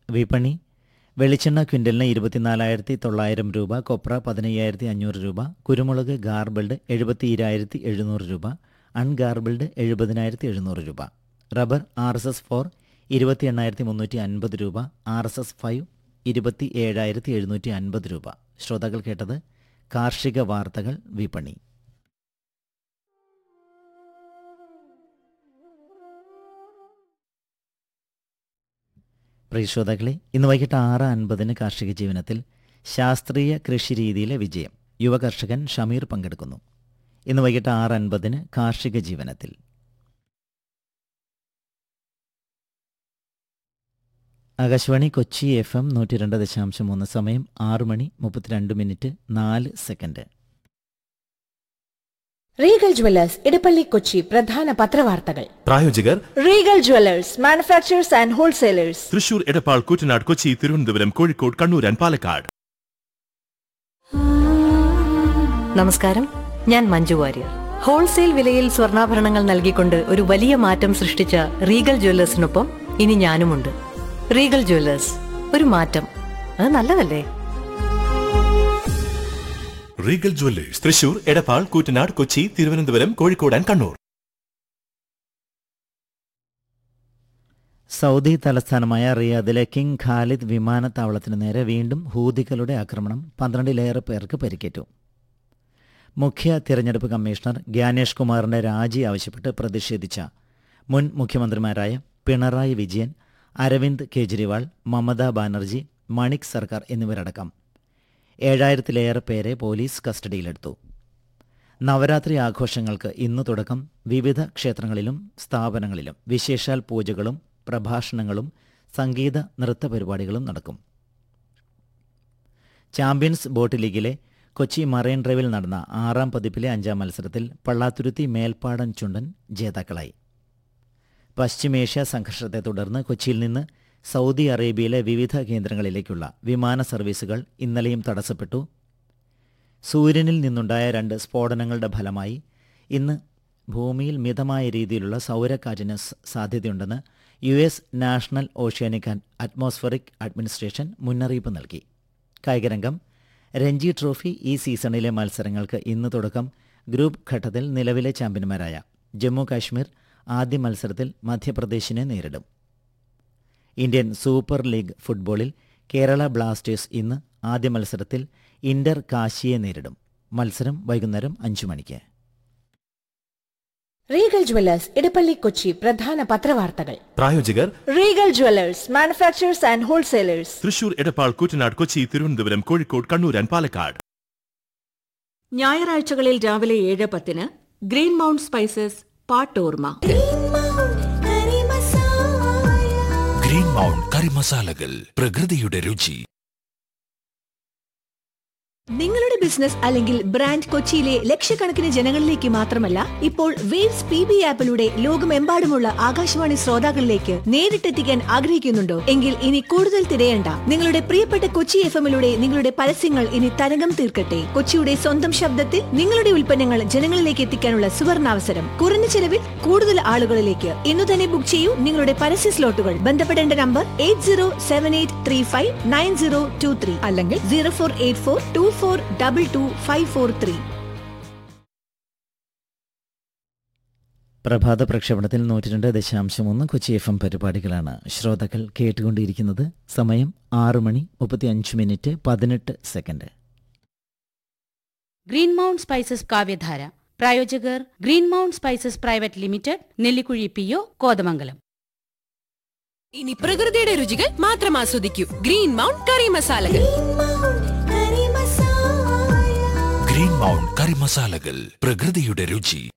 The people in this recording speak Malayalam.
വിപണി വെളിച്ചെണ്ണ ക്വിൻ്റലിന് ഇരുപത്തിനാലായിരത്തി തൊള്ളായിരം രൂപ കൊപ്ര പതിനയ്യായിരത്തി അഞ്ഞൂറ് രൂപ കുരുമുളക് ഗാർബിൾഡ് എഴുപത്തി ഇരായിരത്തി എഴുന്നൂറ് രൂപ അൺഗാർബിൾഡ് എഴുപതിനായിരത്തി എഴുന്നൂറ് രൂപ rubber R S S four ഇരുപത്തി എണ്ണായിരത്തി മുന്നൂറ്റി അൻപത് രൂപ ആർ എസ് എസ് ഫൈവ് ഇരുപത്തി ഏഴായിരത്തി എഴുന്നൂറ്റി അൻപത് രൂപ ശ്രോതാക്കൾ കേട്ടത് കാർഷിക വാർത്തകൾ വിപണി പ്രിയ ശ്രോതാക്കളെ ഇന്ന് വൈകിട്ട് ആറ് അൻപതിന് കാർഷിക ജീവനത്തിൽ ശാസ്ത്രീയ കൃഷി രീതിയിലെ വിജയം യുവ കർഷകൻ ഷമീർ പങ്കെടുക്കുന്നു ഇന്ന് വൈകിട്ട് ആറ് അൻപതിന് കാർഷിക ജീവനത്തിൽ ആകാശവാണി കൊച്ചി എഫ് എം നൂറ്റി രണ്ട് ദശാംശം മൂന്ന് സമയം ആറ് മണി മുപ്പത്തിരണ്ട് മിനിറ്റ് നാല് second Regal jewellers Edappally Kochi പ്രധാന പത്രവാർത്തകൾ പ്രായോജകർ Regal jewellers manufacturers and wholesalers Thrissur Edappal Koottanad Kochi Thiruvananthapuram Kozhikode Kannur and Palakkad നമസ്കാരം ഞാൻ മഞ്ജു വാര്യർ ഹോൾസെയിൽ വിലയിൽ സ്വർണ്ണാഭരണങ്ങൾ നൽകിക്കൊണ്ട് ഒരു വലിയ മാറ്റം സൃഷ്ടിച്ച റീഗൽ ജ്വല്ലേഴ്സിനൊപ്പം ഇനി ഞാനുമുണ്ട് റീഗൽ ജ്വല്ലേഴ്സ് ഒരു മാറ്റം അത് നല്ലതല്ലേ Regal jewellers Thrissur Edappal Koottanad Kochi Thiruvananthapuram Kozhikode and Kannur Saudi തലസ്ഥാനമായ റിയാദിലെ കിങ് ഖാലിദ് വിമാനത്താവളത്തിന് നേരെ വീണ്ടും ഹൂതികളുടെ ആക്രമണം പന്ത്രണ്ടിലേറെ പേർക്ക് പരിക്കേറ്റു മുഖ്യ തിരഞ്ഞെടുപ്പ് കമ്മീഷണർ ഗ്യാനേഷ് കുമാറിന്റെ രാജി ആവശ്യപ്പെട്ട് പ്രതിഷേധിച്ച മുൻ മുഖ്യമന്ത്രിമാരായ പിണറായി വിജയൻ അരവിന്ദ് കെജ്രിവാൾ മമതാ ബാനർജി മണിക് സർക്കാർ എന്നിവരടക്കം ഏഴായിരത്തിലേറെ പേരെ പോലീസ് കസ്റ്റഡിയിലെടുത്തു നവരാത്രി ആഘോഷങ്ങൾക്ക് ഇന്നു തുടക്കം വിവിധ ക്ഷേത്രങ്ങളിലും സ്ഥാപനങ്ങളിലും വിശേഷാൽ പൂജകളും പ്രഭാഷണങ്ങളും സംഗീത നൃത്ത പരിപാടികളും നടക്കും ചാമ്പ്യൻസ് ബോട്ട് ലീഗിലെ കൊച്ചി മറൈൻ ഡ്രൈവിൽ നടന്ന ആറാം പതിപ്പിലെ അഞ്ചാം മത്സരത്തിൽ പള്ളാത്തുരുത്തി മേൽപ്പാടൻ ചുണ്ടൻ ജേതാക്കളായി പശ്ചിമേഷ്യ സംഘർഷത്തെ തുടർന്ന് കൊച്ചിയിൽ നിന്ന് സൗദി അറേബ്യയിലെ വിവിധ കേന്ദ്രങ്ങളിലേക്കുള്ള വിമാന സർവീസുകൾ ഇന്നലെയും തടസ്സപ്പെട്ടു സൂര്യനിൽ നിന്നുണ്ടായ രണ്ട് സ്ഫോടനങ്ങളുടെ ഫലമായി ഇന്ന് ഭൂമിയിൽ മിതമായ രീതിയിലുള്ള സൗരക്കാറ്റിന് സ- സാധ്യതയുണ്ടെന്ന് U S national oceanic and atmospheric administration മുന്നറിയിപ്പ് നൽകി കായികരംഗം രഞ്ജി ട്രോഫി ഈ സീസണിലെ മത്സരങ്ങൾക്ക് ഇന്ന് തുടക്കം ഗ്രൂപ്പ് ഘട്ടത്തിൽ നിലവിലെ ചാമ്പ്യന്മാരായ ജമ്മു കാശ്മീർ ആദ്യ മത്സരത്തിൽ മധ്യപ്രദേശിനെ നേരിടും ഇന്ത്യൻ സൂപ്പർ ലീഗ് ഫുട്ബോളിൽ കേരള ബ്ലാസ്റ്റേഴ്സ് ഇന്ന് ആദ്യ മത്സരത്തിൽ ഇന്റർ കാശിയെ നേരിടും മത്സരം വൈകുന്നേരം അഞ്ചു മണിക്ക് റീഗൽ ജ്വല്ലേഴ്സ് ഇടപ്പള്ളി കൊച്ചി പ്രധാന പത്രവാർത്തകൾ പ്രായോജകർ Regal jewellers manufacturers and wholesalers Thrissur Edappal Koottanad Kochi Thiruvananthapuram Kozhikode Kannur and Palakkad ഞായറാഴ്ചകളിൽ രാവിലെ ഏഴ് പത്തിന് ഗ്രീൻ മൗണ്ട് സ്പൈസസ് പാട്ടോർമ ഗ്രീൻ മൗണ്ട് കറി മസാലകൾ പ്രകൃതിയുടെ രുചി നിങ്ങളുടെ ബിസിനസ് അല്ലെങ്കിൽ ബ്രാൻഡ് കൊച്ചിയിലെ ലക്ഷക്കണക്കിന് ജനങ്ങളിലേക്ക് മാത്രമല്ല ഇപ്പോൾ വേവ്സ് പി ബി ആപ്പിലൂടെ ലോകമെമ്പാടുമുള്ള ആകാശവാണി ശ്രോതാക്കളിലേക്ക് നേരിട്ടെത്തിക്കാൻ ആഗ്രഹിക്കുന്നുണ്ടോ എങ്കിൽ ഇനി കൂടുതൽ തിരയണ്ട നിങ്ങളുടെ പ്രിയപ്പെട്ട കൊച്ചി എഫ് എമ്മിലൂടെ നിങ്ങളുടെ പരസ്യങ്ങൾ ഇനി തരംഗം തീർക്കട്ടെ കൊച്ചിയുടെ സ്വന്തം ശബ്ദത്തിൽ നിങ്ങളുടെ ഉൽപ്പന്നങ്ങൾ ജനങ്ങളിലേക്ക് എത്തിക്കാനുള്ള സുവർണാവസരം കുറഞ്ഞ ചെലവിൽ കൂടുതൽ ആളുകളിലേക്ക് ഇന്നു തന്നെ ബുക്ക് ചെയ്യൂ നിങ്ങളുടെ പരസ്യ സ്ലോട്ടുകൾ ബന്ധപ്പെടേണ്ട number eight zero seven eight three five nine zero two three അല്ലെങ്കിൽ zero four eight four two four double two five four three പ്രഭാത പ്രക്ഷേപണത്തിൽ നൂറ്റി രണ്ട് ദശാംശം ഒന്ന് കൊച്ചി എഫ് എം പരിപാടികളാണ് ശ്രോതാക്കൾ കേട്ടുകൊണ്ടിരിക്കുന്നത് സമയം ആറ് മണി മുപ്പത്തി അഞ്ച് മിനിറ്റ് പതിനെട്ട് സെക്കൻഡ് ഗ്രീൻ മൗണ്ട് സ്പൈസസ് കാവ്യധാര പ്രായോജകർ Green Mount spices private limited Nellikuzhi P O Kothamangalam ഇനി പ്രകൃതിയുടെ രുചികൾ മാത്രം ആസ്വദിക്കൂ ഗ്രീൻ മൗണ്ട് കറി മസാലകൾ ഗ്രീൻ മൗണ്ട് കറി മസാലകൾ പ്രകൃതിയുടെ രുചി